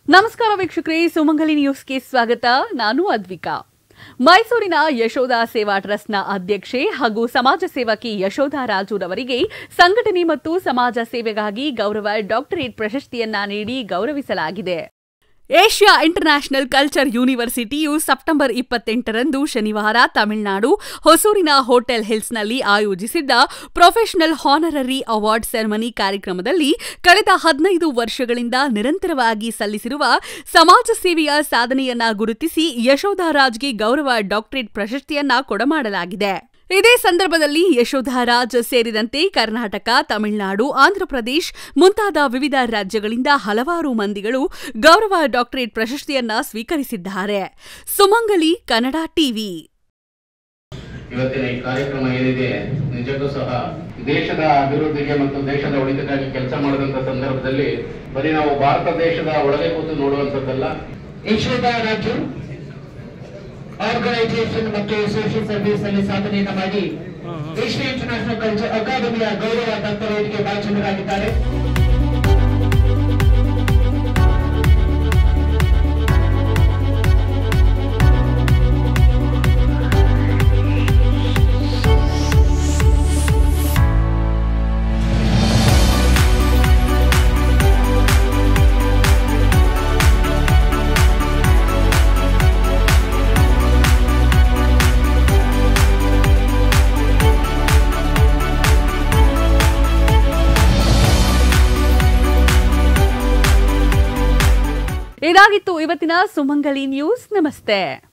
ನಮಸ್ಕಾರ ವೀಕ್ಷಕರೇ ಸುಮಂಗಲಿ ನ್ಯೂಸ್ಗೆ ಸ್ವಾಗತ ನಾನು ಅದ್ವಿಕಾ ಮೈಸೂರಿನ ಯಶೋಧ ಸೇವಾ ಟ್ರಸ್ಟ್ನ ಅಧ್ಯಕ್ಷೆ ಹಾಗೂ ಸಮಾಜ ಸೇವಕಿ ಯಶೋಧ ರಾಜುರವರಿಗೆ ಸಂಘಟನೆ ಮತ್ತು ಸಮಾಜ ಸೇವೆಗಾಗಿ ಗೌರವ ಡಾಕ್ಟರೇಟ್ ಪ್ರಶಸ್ತಿಯನ್ನ ನೀಡಿ ಗೌರವಿಸಲಾಗಿದೆ ಏಷ್ಯಾ ಇಂಟರ್ನ್ಯಾಷನಲ್ ಕಲ್ಚರ್ ಯೂನಿವರ್ಸಿಟಿಯು ಸೆಪ್ಟೆಂಬರ್ ಇಪ್ಪತ್ತೆಂಟರಂದು ಶನಿವಾರ ತಮಿಳುನಾಡು ಹೊಸೂರಿನ ಹೋಟೆಲ್ ಹಿಲ್ಸ್ನಲ್ಲಿ ಆಯೋಜಿಸಿದ್ದ ಪ್ರೊಫೆಷನಲ್ ಹಾನರರಿ ಅವಾರ್ಡ್ ಸೆರೆಮನಿ ಕಾರ್ಯಕ್ರಮದಲ್ಲಿ ಕಳೆದ ಹದಿನೈದು ವರ್ಷಗಳಿಂದ ನಿರಂತರವಾಗಿ ಸಲ್ಲಿಸಿರುವ ಸಮಾಜ ಸೇವೆಯ ಸಾಧನೆಯನ್ನ ಗುರುತಿಸಿ ಯಶೋಧ ರಾಜ್ಗೆ ಗೌರವ ಡಾಕ್ಟರೇಟ್ ಪ್ರಶಸ್ತಿಯನ್ನ ಕೊಡಮಾಡಲಾಗಿದೆ ಇದೇ ಸಂದರ್ಭದಲ್ಲಿ ಯಶೋಧ ರಾಜ್ ಸೇರಿದಂತೆ ಕರ್ನಾಟಕ ತಮಿಳುನಾಡು ಆಂಧ್ರಪ್ರದೇಶ್ ಮುಂತಾದ ವಿವಿಧ ರಾಜ್ಯಗಳಿಂದ ಹಲವಾರು ಮಂದಿಗಳು ಗೌರವ ಡಾಕ್ಟರೇಟ್ ಪ್ರಶಸ್ತಿಯನ್ನ ಸ್ವೀಕರಿಸಿದ್ದಾರೆ ಸುಮಂಗಲಿ ಕನ್ನಡ ಟಿವಿ ಇವತ್ತಿನ ಈ ಕಾರ್ಯಕ್ರಮ ಏನಿದೆ ನಿಜಕ್ಕೂ ಸಹ ದೇಶದ ಅಭಿವೃದ್ಧಿಗೆ ಮತ್ತು ದೇಶದ ಒಳಿತಿಗಾಗಿ ಕೆಲಸ ಮಾಡಿದಂತ ಸಂದರ್ಭದಲ್ಲಿ ಬರೀ ನಾವು ಭಾರತ ದೇಶದ ಒಳಗೆ ಕೂತು ನೋಡುವಂತದ್ದಲ್ಲ ಯಶೋಧ ರಾಜು ಆರ್ಗನೈಸೇಷನ್ ಮತ್ತು ಸೋಷಿಯಲ್ ಸರ್ವಿಸ್ ಅಲ್ಲಿ ಸಾಧನೆಯನ್ನ ಮಾಡಿ ಏಷ್ಯಾ ಇಂಟರ್ನ್ಯಾಷನಲ್ ಕಲ್ಚರ್ ಅಕಾಡೆಮಿಯ ಗೌರವ ಡಾಕ್ಟರೇಟ್ಗೆ ಭಾಜನರಾಗಿದ್ದಾರೆ ಇದಾಗಿತ್ತು ಇವತ್ತಿನ ಸುಮಂಗಲಿ ನ್ಯೂಸ್ ನಮಸ್ತೆ